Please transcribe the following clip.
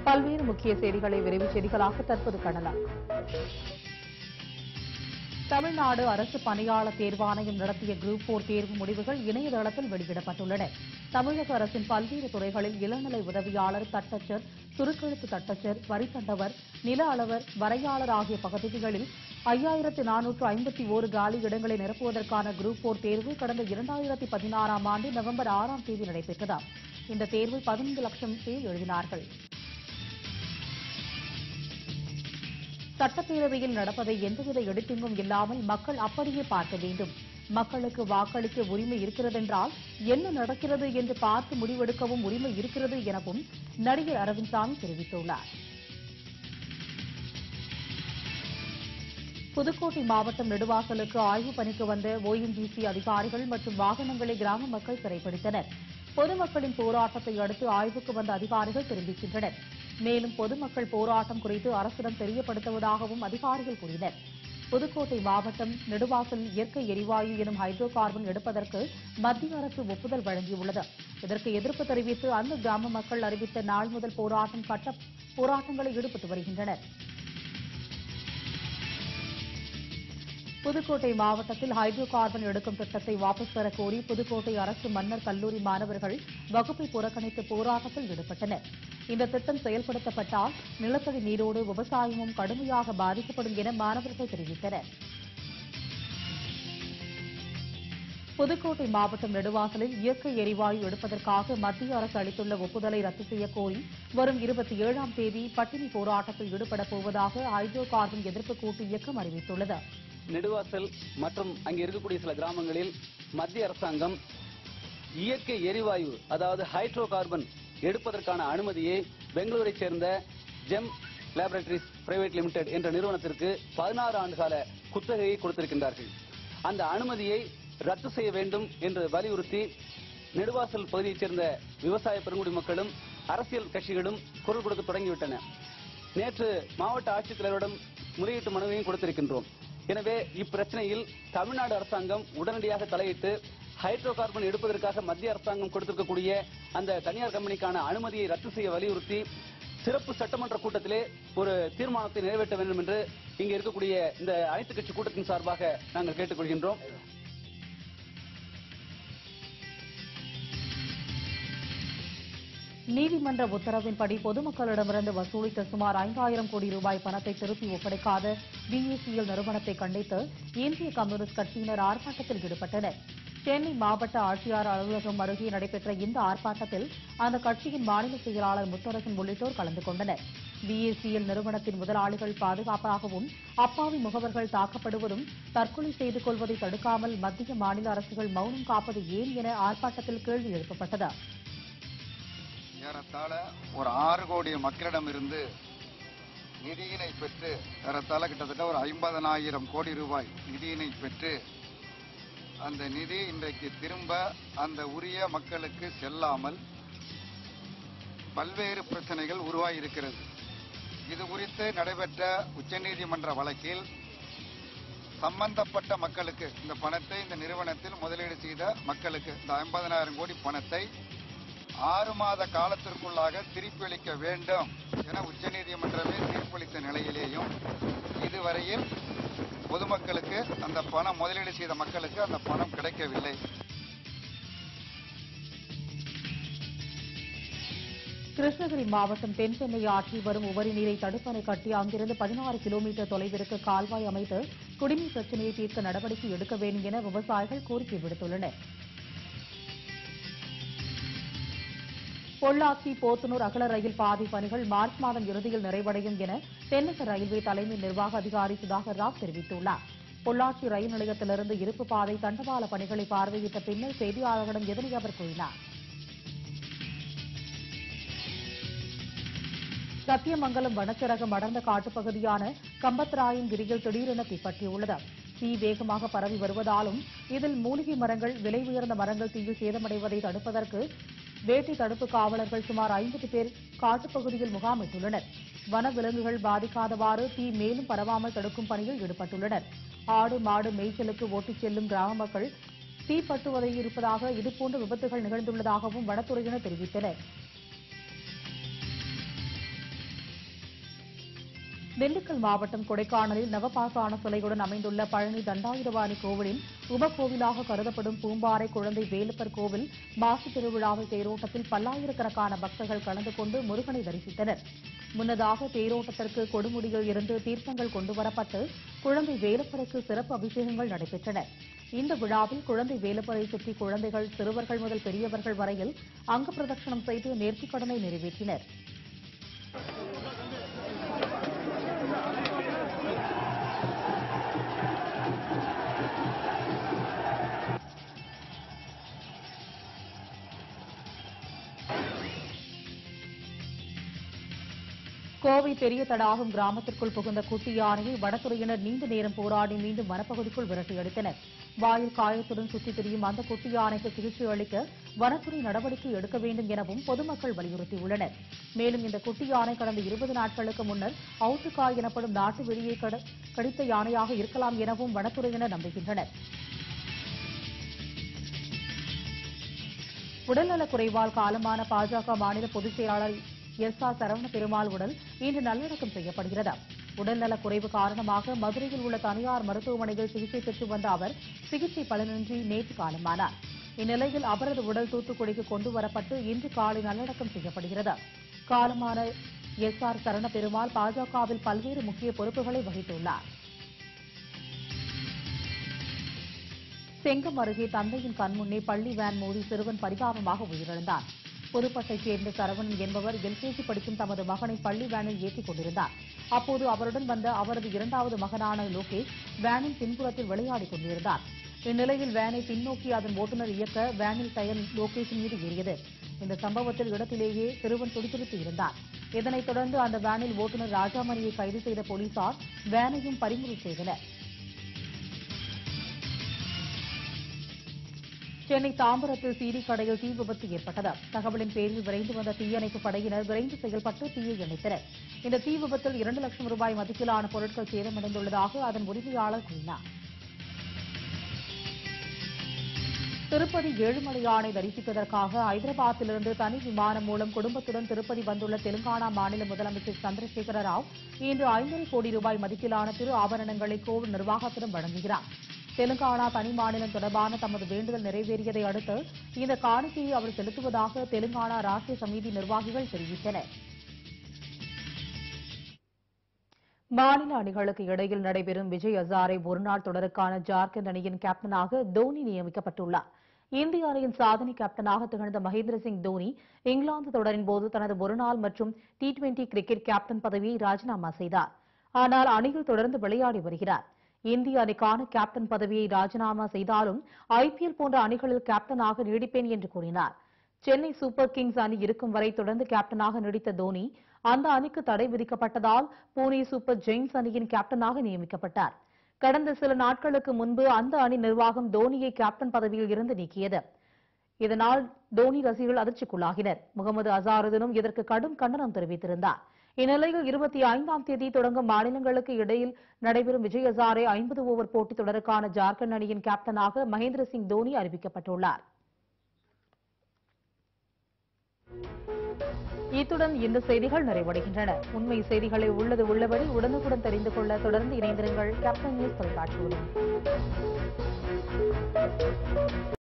பல்வேறு முக்கிய செய்திகளை விரைவுச் செய்திகளாக தற்போது காணலாம் தமிழ்நாடு அரசு பணியாளர் தேர்வாணையம் நடத்திய குரூப் போர் தேர்வு முடிவுகள் இணையதளத்தில் வெளியிடப்பட்டுள்ளன தமிழக அரசின் பல்வேறு துறைகளில் இளநிலை உதவியாளர் தட்டச்சர் சுருக்கெழுத்து தட்டச்சர் வரித்தண்டவர் நில அளவர் வரையாளர் ஆகிய பகுதிகளில் ஐயாயிரத்து நானூற்று ஐம்பத்தி ஓரு காலி இடங்களை நிரப்புவதற்கான குரூப் போர் தேர்வு கடந்த இரண்டாயிரத்தி பதினாறாம் ஆண்டு நவம்பர் ஆறாம் தேதி நடைபெற்றது இந்த தேர்வில் பதினைந்து லட்சம் பேர் எழுதினார்கள் சட்டப்பேரவையில் நடப்பதை எந்தவித எடிட்டிங்கும் இல்லாமல் மக்கள் அப்படியே பார்க்க வேண்டும் மக்களுக்கு வாக்களிக்க உரிமை இருக்கிறதென்றால் என்ன நடக்கிறது என்று பார்த்து முடிவெடுக்கவும் உரிமை இருக்கிறது எனவும் நடிகர் அரவிந்த்சாமி தெரிவித்துள்ளார் புதுக்கோட்டை மாவட்டம் நெடுவாசலுக்கு ஆய்வுப் பணிக்கு வந்த ஓஎன்ஜிசி அதிகாரிகள் மற்றும் வாகனங்களை கிராம மக்கள் சிறைப்பிடித்தனர் பொதுமக்களின் போராட்டத்தை அடுத்து ஆய்வுக்கு வந்த அதிகாரிகள் தெரிவிக்கின்றனர் மேலும் பொதுமக்கள் போராட்டம் குறித்து அரசிடம் தெரியப்படுத்துவதாகவும் அதிகாரிகள் கூறினர் புதுக்கோட்டை மாவட்டம் நெடுவாசல் இயற்கை எரிவாயு எனும் ஹைட்ரோ கார்பன் எடுப்பதற்கு மத்திய அரசு ஒப்புதல் வழங்கியுள்ளது இதற்கு எதிர்ப்பு தெரிவித்து அந்த கிராம மக்கள் அறிவித்த நாள் முதல் போராட்டம் கட்ட போராட்டங்களில் ஈடுபட்டு வருகின்றனர் புதுக்கோட்டை மாவட்டத்தில் ஹைட்ரோ கார்பன் எடுக்கும் திட்டத்தை வாபஸ் பெறக் கோரி புதுக்கோட்டை அரசு மன்னர் கல்லூரி மாணவர்கள் வகுப்பை புறக்கணித்து போராட்டத்தில் ஈடுபட்டனர் இந்த திட்டம் செயல்படுத்தப்பட்டால் நிலத்தடி நீரோடு விவசாயமும் கடுமையாக பாதிக்கப்படும் என மாணவர்கள் தெரிவித்தனர் புதுக்கோட்டை மாவட்டம் நெடுவாசலில் இயற்கை எரிவாயு எடுப்பதற்காக மத்திய அரசு அளித்துள்ள ஒப்புதலை ரத்து செய்யக் கோரி வரும் இருபத்தி ஏழாம் தேதி பட்டினி போராட்டத்தில் ஈடுபடப் போவதாக ஹைட்ரோ கார்பன் எதிர்ப்பு கூட்டு இயக்கம் அறிவித்துள்ளது நெடுவாசல் மற்றும் அங்கே இருக்கக்கூடிய சில கிராமங்களில் மத்திய அரசாங்கம் இயற்கை எரிவாயு அதாவது ஹைட்ரோ கார்பன் எடுப்பதற்கான அனுமதியை பெங்களூரைச் சேர்ந்த ஜெம் லேபரேட்டரிஸ் பிரைவேட் லிமிடெட் என்ற நிறுவனத்திற்கு பதினாறு ஆண்டு கால குத்தகையை கொடுத்திருக்கின்றார்கள் அந்த அனுமதியை ரத்து செய்ய வேண்டும் என்று வலியுறுத்தி நெடுவாசல் பகுதியைச் சேர்ந்த விவசாய பெருங்குடி மக்களும் அரசியல் கட்சிகளும் குரல் கொடுக்க தொடங்கிவிட்டன நேற்று மாவட்ட ஆட்சித்தலைவரிடம் முறையீட்டு மனுவையும் கொடுத்திருக்கின்றோம் எனவே இப்பிரச்சனையில் தமிழ்நாடு அரசாங்கம் உடனடியாக தலையிட்டு ஹைட்ரோ கார்பன் எடுப்பதற்காக மத்திய அரசாங்கம் கொடுத்திருக்கக்கூடிய அந்த தனியார் கம்பெனிக்கான அனுமதியை ரத்து செய்ய வலியுறுத்தி சிறப்பு சட்டமன்ற கூட்டத்திலே ஒரு தீர்மானத்தை நிறைவேற்ற வேண்டும் என்று இங்கே இருக்கக்கூடிய இந்த அனைத்து கட்சி கூட்டத்தின் சார்பாக நாங்கள் கேட்டுக்கொள்கின்றோம் நீதிமன்ற உத்தரவின்படி பொதுமக்களிடமிருந்து வசூலித்த சுமார் ஐந்தாயிரம் கோடி ரூபாய் பணத்தை திருப்பி ஒப்படைக்காத பிஎஸ்சிஎல் நிறுவனத்தை கண்டித்து இந்திய கம்யூனிஸ்ட் கட்சியினர் ஆர்ப்பாட்டத்தில் ஈடுபட்டனர் சென்னை மாவட்ட ஆட்சியர் அலுவலகம் அருகே நடைபெற்ற இந்த ஆர்ப்பாட்டத்தில் அந்த கட்சியின் மாநில செயலாளர் முத்தரசன் உள்ளிட்டோர் கலந்து கொண்டனர் பிஎஸ்சிஎல் நிறுவனத்தின் முதலாளிகள் பாதுகாப்பாகவும் அப்பாவி முகவர்கள் தாக்கப்படுவதும் தற்கொலை செய்து கொள்வதை தடுக்காமல் மத்திய மாநில அரசுகள் மௌனம் காப்பது ஏன் என ஆர்ப்பாட்டத்தில் கேள்வி எழுப்பப்பட்டது ஏறத்தாழ ஒரு ஆறு கோடி மக்களிடமிருந்து நிதியினை பெற்று ஏறத்தாழ கிட்டத்தட்ட ஒரு ஐம்பதனாயிரம் கோடி ரூபாய் நிதியினை பெற்று அந்த நிதி இன்றைக்கு திரும்ப அந்த உரிய மக்களுக்கு செல்லாமல் பல்வேறு பிரச்சனைகள் உருவாகியிருக்கிறது இது குறித்து நடைபெற்ற உச்சநீதிமன்ற வழக்கில் சம்பந்தப்பட்ட மக்களுக்கு இந்த பணத்தை இந்த நிறுவனத்தில் முதலீடு செய்த மக்களுக்கு இந்த ஐம்பதனாயிரம் கோடி பணத்தை ஆறு மாத காலத்திற்குள்ளாக திருப்பியளிக்க வேண்டும் என உச்சநீதிமன்றமே தீர்ப்பளித்த நிலையிலேயும் இதுவரையில் பொதுமக்களுக்கு அந்த பணம் முதலீடு செய்த மக்களுக்கு அந்த பணம் கிடைக்கவில்லை கிருஷ்ணகிரி மாவட்டம் தென்பெண்ணை ஆற்றில் வரும் உபரி நீரை தடுப்பணை கட்டி அங்கிருந்து பதினாறு கிலோமீட்டர் தொலைவிற்கு கால்வாய் அமைத்து குடிநீர் பிரச்சனையை தீர்க்க நடவடிக்கை எடுக்க வேண்டும் என விவசாயிகள் கோரிக்கை விடுத்துள்ளனர் பொள்ளாச்சி போத்தனூர் அகல ரயில் பாதை பணிகள் மார்ச் மாதம் இறுதியில் நிறைவடையும் என தென்னக ரயில்வே தலைமை நிர்வாக அதிகாரி சுதாகர் ராவ் தெரிவித்துள்ளார் பொள்ளாச்சி ரயில் நிலையத்திலிருந்து இருப்பு பாதை தண்டவாள பணிகளை பார்வையிட்ட பின்னர் செய்தியாளர்களிடம் இதனை அவர் கூறினார் சத்தியமங்கலம் வனச்சரகம் அடர்ந்த காட்டுப்பகுதியான கம்பத்ராயன் கிரியில் திடீரென தீப்பற்றியுள்ளது தீ வேகமாக பரவி வருவதாலும் இதில் மூலிகை மரங்கள் விலை உயர்ந்த மரங்கள் தீயில் சேதமடைவதை தடுப்பதற்கு வேட்டை தடுப்பு காவலர்கள் சுமார் ஐம்பது பேர் காட்டுப்பகுதியில் முகாமிட்டுள்ளனர் வன விலங்குகள் பாதிக்காதவாறு தீ மேலும் பரவாமல் தடுக்கும் பணியில் ஈடுபட்டுள்ளனர் ஆடு மாடு மேய்ச்சலுக்கு ஓட்டிச் செல்லும் கிராம மக்கள் தீ பட்டுவதை இருப்பதாக இதுபோன்ற விபத்துகள் நிகழ்ந்துள்ளதாகவும் வனத்துறையினர் தெரிவித்தனர் திண்டுக்கல் மாவட்டம் கொடைக்கானலில் நவபாசான சிலையுடன் அமைந்துள்ள பழனி தண்டாயுதபாணி கோவிலின் உபகோவிலாக கருதப்படும் பூம்பாறை குழந்தை வேலுப்பர் கோவில் மாசி திருவிழாவை தேரோட்டத்தில் பல்லாயிரக்கணக்கான பக்தர்கள் கலந்து கொண்டு முருகனை தரிசித்தனர் முன்னதாக தேரோட்டத்திற்கு கொடுமுடியில் இருந்து தீர்த்தங்கள் கொண்டுவரப்பட்டு குழந்தை வேலுப்பருக்கு சிறப்பு அபிஷேகங்கள் நடைபெற்றன இந்த விழாவில் குழந்தை வேலுப்பரை சுற்றி குழந்தைகள் சிறுவர்கள் முதல் பெரியவர்கள் வரையில் அங்க பிரதட்சணம் செய்து நேர்த்திக் கடனை நிறைவேற்றினர் கோவை பெரிய தடாகம் கிராமத்திற்குள் புகுந்த குட்டி யானையை வனத்துறையினர் நீண்ட நேரம் போராடி மீண்டும் வனப்பகுதிக்குள் விரட்டியடித்தனர் வாயில் காயத்துடன் சுற்றித் திரியும் அந்த குட்டி யானைக்கு சிகிச்சை அளிக்க வனத்துறை நடவடிக்கை எடுக்க வேண்டும் எனவும் பொதுமக்கள் வலியுறுத்தியுள்ளனர் மேலும் இந்த குட்டி யானை கடந்த இருபது நாட்களுக்கு முன்னர் அவுட்டுக்காய் எனப்படும் நாட்டு வெளியே கட- கடித்த யானையாக இருக்கலாம் எனவும் வனத்துறையினர் நம்புகின்றனர் உடல்நலக் குறைவால் காலமான பாஜக மாநில பொதுச் செயலாளர் எஸ் ஆர் சரவண பெருமாள் உடல் இன்று நல்லடக்கம் செய்யப்படுகிறது உடல்நலக் குறைவு காரணமாக மதுரையில் உள்ள தனியார் மருத்துவமனையில் சிகிச்சை பெற்று வந்த அவர் சிகிச்சை பலனின்றி நேற்று காலமானார் இந்நிலையில் அவரது உடல் தூத்துக்குடிக்கு கொண்டு வரப்பட்டு இன்று காலை நல்லடக்கம் செய்யப்படுகிறது காலமான எஸ் ஆர் சரண பெருமாள் பாஜகவில் பல்வேறு முக்கிய பொறுப்புகளை வகித்துள்ளார் செங்கம் அருகே தந்தையின் கண்முன்னே பள்ளி வேன் மோதி சிறுவன் பரிதாபமாக உயிரிழந்தார் புதுப்பட்டைச் சேர்ந்த சரவணன் என்பவர் எல்கேஜி படிக்கும் தமது மகனை பள்ளி வேனில் ஏற்றிக் கொண்டிருந்தார் அப்போது அவருடன் வந்த அவரது இரண்டாவது மகனான லோகேஷ் வேனின் பின்புறத்தில் விளையாடிக் கொண்டிருந்தார் இந்நிலையில் வேனை பின்னோக்கி அதன் ஓட்டுநர் இயக்க வேனில் டயர் லோகேஷின் மீது ஏறியது இந்த சம்பவத்தில் இடத்திலேயே சிறுவன் துடிதுடித்து இருந்தார் இதனைத் தொடர்ந்து அந்த வேனில் ஓட்டுநர் ராஜாமணியை கைது செய்த போலீசார் வேனையும் பறிமுதல் செய்தனர் சென்னை தாம்பரத்தில் சீடி கடையில் தீ விபத்து ஏற்பட்டது தகவலின் பேரில் விரைந்து வந்த தீயணைப்பு படையினர் விரைந்து செயல்பட்டு தீயை அணைத்தனர் இந்த தீ விபத்தில் இரண்டு லட்சம் ரூபாய் மதிப்பிலான பொருட்கள் சேதமடைந்துள்ளதாக அதன் உரிமையாளர் கூறினார் திருப்பதி ஏழுமலையானை தரிசிப்பதற்காக ஐதராபாத்திலிருந்து தனி விமானம் மூலம் குடும்பத்துடன் திருப்பதி வந்துள்ள தெலுங்கானா மாநில முதலமைச்சர் சந்திரசேகர ராவ் இன்று ஐந்தரை கோடி ரூபாய் மதிப்பிலான திரு ஆபரணங்களை கோவில் நிர்வாகத்திடம் வழங்குகிறார் தெலுங்கானா தனி மாநிலம் தொடர்பான தமது வேண்டுதல் நிறைவேறியதை அடுத்து இந்த காணிக்கையை அவர் செலுத்துவதாக தெலுங்கானா ராஷ்டிரிய சமிதி நிர்வாகிகள் தெரிவித்தனர் மாநில அணிகளுக்கு இடையில் நடைபெறும் விஜய் ஹசாரே ஒருநாள் தொடருக்கான ஜார்க்கண்ட் அணியின் கேப்டனாக தோனி நியமிக்கப்பட்டுள்ளார் இந்திய அணியின் சாதனை கேப்டனாக திகழ்ந்த மகேந்திர சிங் தோனி இங்கிலாந்து தொடரின் போது தனது ஒருநாள் மற்றும் டி டுவெண்டி கிரிக்கெட் கேப்டன் பதவியை ராஜினாமா செய்தார் ஆனால் அணியில் தொடர்ந்து விளையாடி வருகிறார் இந்திய அணிக்கான கேப்டன் பதவியை ராஜினாமா செய்தாலும் ஐபிஎல் போன்ற அணிகளில் கேப்டனாக நீடிப்பேன் என்று கூறினார் சென்னை சூப்பர் கிங்ஸ் அணி இருக்கும் வரை தொடர்ந்து கேப்டனாக நீடித்த தோனி அந்த அணிக்கு தடை விதிக்கப்பட்டதால் புனே சூப்பர் ஜெயின்ஸ் அணியின் கேப்டனாக நியமிக்கப்பட்டார் கடந்த சில நாட்களுக்கு முன்பு அந்த அணி நிர்வாகம் தோனியை கேப்டன் பதவியில் இருந்து நீக்கியது இதனால் தோனி ரசிகர்கள் அதிர்ச்சிக்குள்ளாகினர் முகமது அசாருதனும் இதற்கு கடும் கண்டனம் தெரிவித்திருந்தார் இந்நிலையில் இருபத்தி ஐந்தாம் தேதி தொடங்கும் மாநிலங்களுக்கு இடையில் நடைபெறும் விஜய் ஹசாரே ஐம்பது ஓவர் போட்டித் தொடருக்கான ஜார்க்கண்ட் அணியின் கேப்டனாக மகேந்திர சிங் தோனி அறிவிக்கப்பட்டுள்ளார் இத்துடன் இந்த செய்திகள் நிறைவடைகின்றன உண்மை செய்திகளை உள்ளது உள்ளபடி உடனுக்குடன் தெரிந்து கொள்ள தொடர்ந்து இணைந்திருங்கள் கேப்டன் நியூஸ் தொலைக்காட்சியுடன்